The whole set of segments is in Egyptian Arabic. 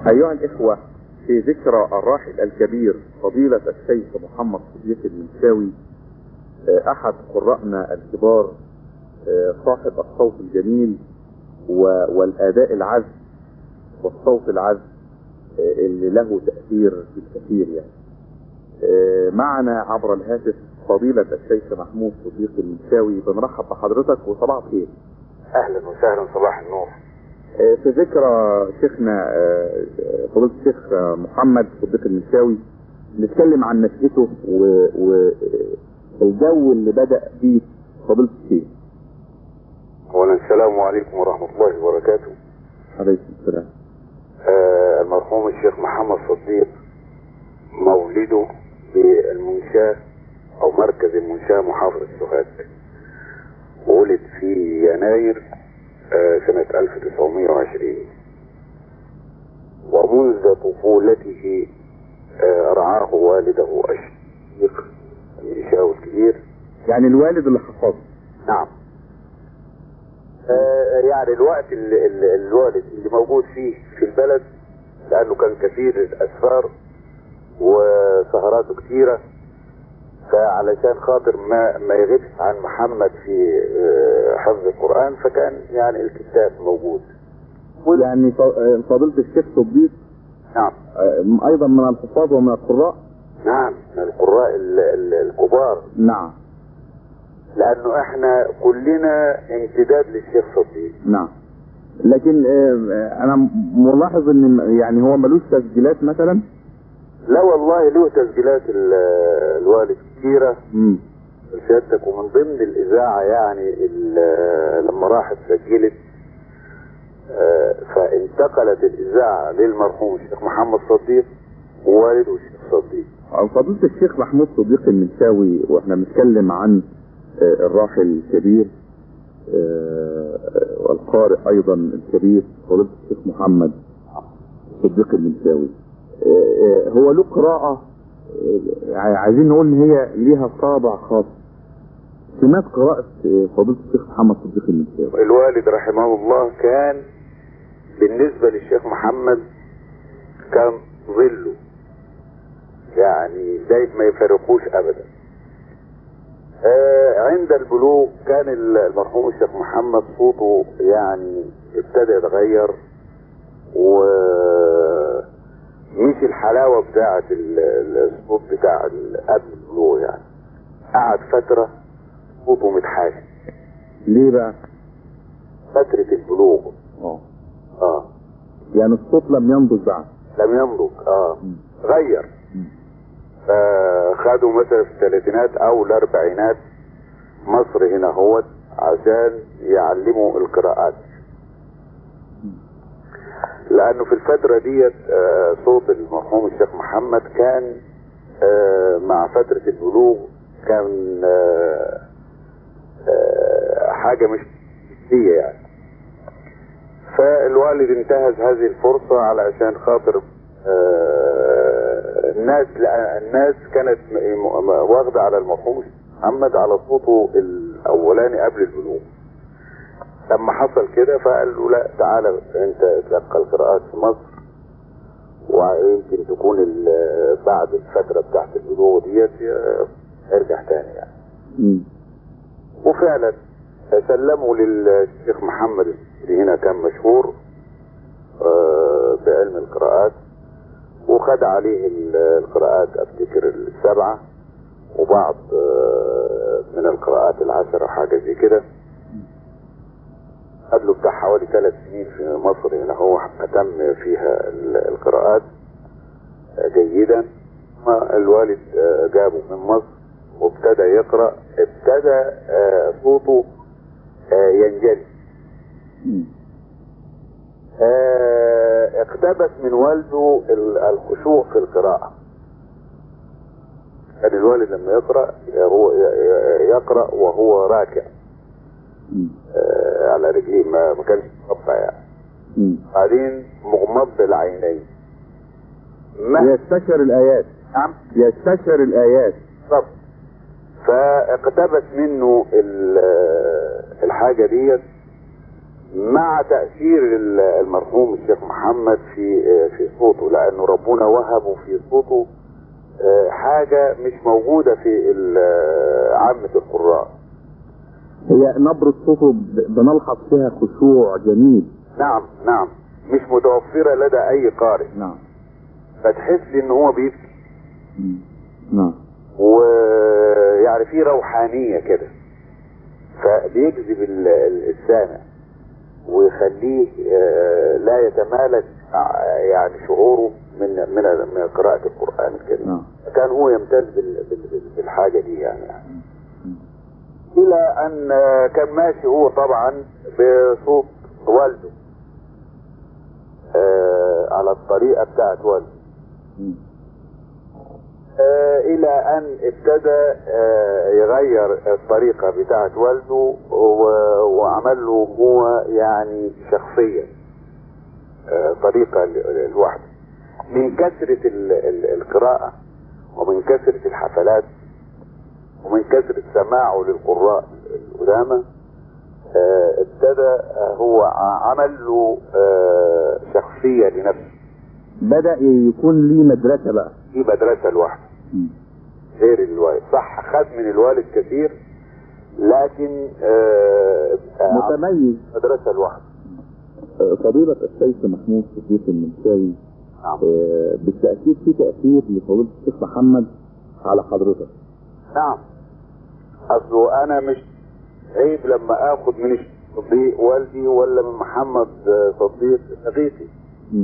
أيها الإخوة في ذكرى الراحل الكبير فضيلة الشيخ محمد صديق المنشاوي آه، أحد قراءنا الكبار آه، صاحب الصوت الجميل و- والأداء العذب والصوت العذب آه، اللي له تأثير في الكثير يعني آه، معنا عبر الهاتف فضيلة الشيخ محمود صديق المنشاوي بنرحب بحضرتك وصباح الخير اهلا وسهلا صباح النور آه، في ذكرى شيخنا آه، آه، فضيلة الشيخ آه، محمد صديق المنشاوي نتكلم عن نشأته والجو اللي بدأ فيه فضيلة الشيخ اولا السلام عليكم ورحمه الله وبركاته عليكم السلام آه المرحوم الشيخ محمد صديق مولده بالمنشاه او مركز المنشاه محافظه سوهاج ولد في يناير آه سنه 1920 ومنذ طفولته آه رعاه والده الشيخ المنشاوي الكبير يعني الوالد اللي حفظه نعم آه يعني الوقت اللي اللي الوالد اللي موجود فيه في البلد لانه كان كثير الاسفار وسهراته كثيره فعلشان خاطر ما ما يغيبش عن محمد في آه، حفظ القران فكان يعني الكتاب موجود يعني ف- آه، فضيلة الشيخ صديق نعم آه، أيضا من الحفاظ ومن القراء نعم من القراء ال- ال- الكبار نعم لانه احنا كلنا امتداد للشيخ صديق نعم لكن آه، آه، أنا ملاحظ إن يعني هو ملوش تسجيلات مثلا لا والله له تسجيلات ال- الوالد كثيره مم. سيادتك ومن ضمن الإذاعة يعني ال- لما راحت سجلت آه، فانتقلت الإذاعة للمرحوم الشيخ محمد صديق ووالده الشيخ صديق فضيلة الشيخ محمود صديق المنشاوي واحنا بنتكلم عن آه، الراحل الكبير آه، والقارئ ايضا الكبير فضيلة الشيخ محمد صديق المنشاوي آه، آه، هو له قراءة آه، عايزين نقول ان هي ليها طابع خاص سمات قراءة آه، فضيلة الشيخ محمد صديق المنشاوي الوالد رحمه الله كان بالنسبة للشيخ محمد كان ظله يعني دايما ما يفارقوش أبدا آه، عند البلوغ كان المرحوم الشيخ محمد صوته يعني ابتدى يتغير و مش الحلاوة بتاعة ال- ال- الصوت بتاع ال- قبل البلوغ يعني قعد فترة صوته متحاشي ليه بقى؟ فترة البلوغ اه اه يعني الصوت لم ينضج بعد لم ينضج اه مم. غير مم. فخدوا مثلا في الثلاثينات او الاربعينات مصر هنا هوت عشان يعلموا القراءات لانه في الفترة ديت آه، صوت المرحوم الشيخ محمد كان آه، مع فترة البلوغ كان آه، آه، حاجة مش هي يعني فالوالد انتهز هذه الفرصة علشان خاطر آه، الناس لا الناس كانت م- م- واخدة على المرحوم محمد على صوته الأولاني قبل البلوغ لما حصل كده فقال له لا تعالى انت تلقى القراءات في مصر ويمكن تكون ال- بعد الفترة بتاعت البلوغ ديت آه، ارجع تاني يعني مم. وفعلا سلموا للشيخ محمد اللي هنا كان مشهور آه، بعلم القراءات وخد عليه ال- القراءات افتكر السبعة وبعض آه، من القراءات العشرة حاجة زي كده قبله بتاع حوالي ثلاث سنين في مصر هنا هو أتم فيها ال- القراءات آه، جيدا ما الوالد آه، جابه من مصر وابتدى يقرأ ابتدى آه، صوته آه، ينجلي مم. آه، اقتبس من والده ال- الخشوع في القراءة كان الوالد لما يقرأ هو ي- ي- يقرأ وهو راكع مم. آه، على رجليه ما ما كانش مربع يعني مم. بعدين مغمض العينين ما يستشعر الآيات نعم يستشعر الآيات بالظبط فاقتبس منه ال- الحاجة ديت مع تأثير ال- المرحوم الشيخ محمد في في صوته لأنه ربنا وهبه في صوته آه، حاجة مش موجودة في ال- عامة القراء هي نبرة صوته ب- بنلحظ فيها خشوع جميل نعم نعم مش متوفرة لدى أي قارئ نعم فتحس لي إن هو بيبكي مم. نعم ويعني في روحانية كده فبيجذب ال- ال- السامع ويخليه آه، لا يتمالك آه، يعني شعوره من من من قراءة القرآن الكريم نعم كان هو يمتاز بال- بال- بال- بالحاجة دي يعني, يعني. مم. إلى أن آه، كان ماشي هو طبعا بصوت والده آه، على الطريقة بتاعت والده مم. آه، الى ان ابتدى آه، يغير الطريقه بتاعت والده و- وعمل له هو يعني شخصيه آه، طريقه ل- لوحده من كثره ال- ال- القراءه ومن كثره الحفلات ومن كثره سماعه للقراء القدامى آه، ابتدى آه، هو ع- عمل له آه، شخصيه لنفسه بدأ يكون ليه مدرسة بقى في مدرسه لوحده مم. غير الوالد صح خد من الوالد كثير لكن آه آه، متميز مدرسة لوحده آه، فضيلة الشيخ محمود صديق المنشاوي نعم آه، بالتأكيد في تأثير لفضيلة الشيخ محمد على حضرتك نعم اصله انا مش عيب لما اخد من صديق والدي ولا من محمد آه، صديق صديقي مم.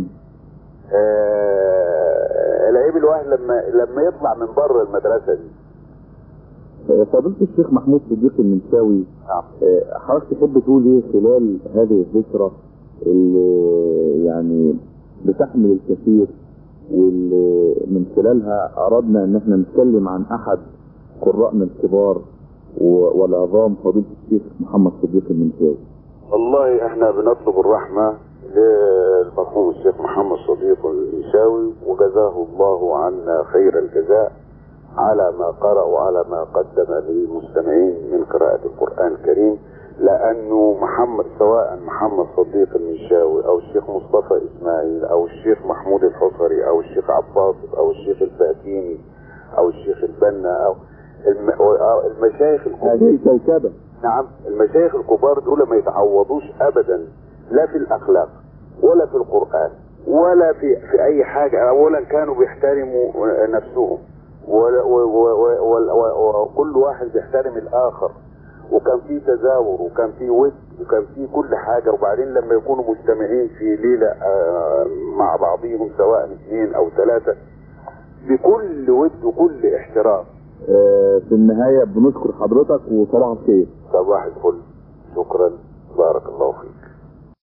آه العيب الواحد لما لما يطلع من بره المدرسة دي آه، فضيلة الشيخ محمود صديق المنشاوي نعم آه، حضرتك تحب تقول ايه خلال هذه الذكرى اللي يعني بتحمل الكثير واللي من خلالها اردنا ان احنا نتكلم عن احد قراءنا الكبار و- والعظام فضيلة الشيخ محمد صديق المنشاوي والله احنا بنطلب الرحمة للمرحوم الشيخ محمد صديق الإنشاوي وجزاه الله عنا خير الجزاء على ما قرأ وعلى ما قدم للمستمعين من قراءة القرآن الكريم لأنه محمد سواء محمد صديق المنشاوي أو الشيخ مصطفى إسماعيل أو الشيخ محمود الحصري أو الشيخ عباس أو الشيخ الفاتيني أو الشيخ البنا أو الم... أو المشايخ الكبار هذه كوكبة نعم المشايخ الكبار دول ما يتعوضوش ابدا لا في الاخلاق ولا في القران ولا في في اي حاجه اولا كانوا بيحترموا نفسهم ولا- و- و- و- و- وكل واحد بيحترم الاخر وكان في تزاور وكان في ود وكان في كل حاجه وبعدين لما يكونوا مجتمعين في ليله آه، مع بعضهم سواء اثنين او ثلاثه بكل ود وكل احترام آه، في النهاية بنشكر حضرتك وصباح الخير صباح الفل شكرا بارك الله فيك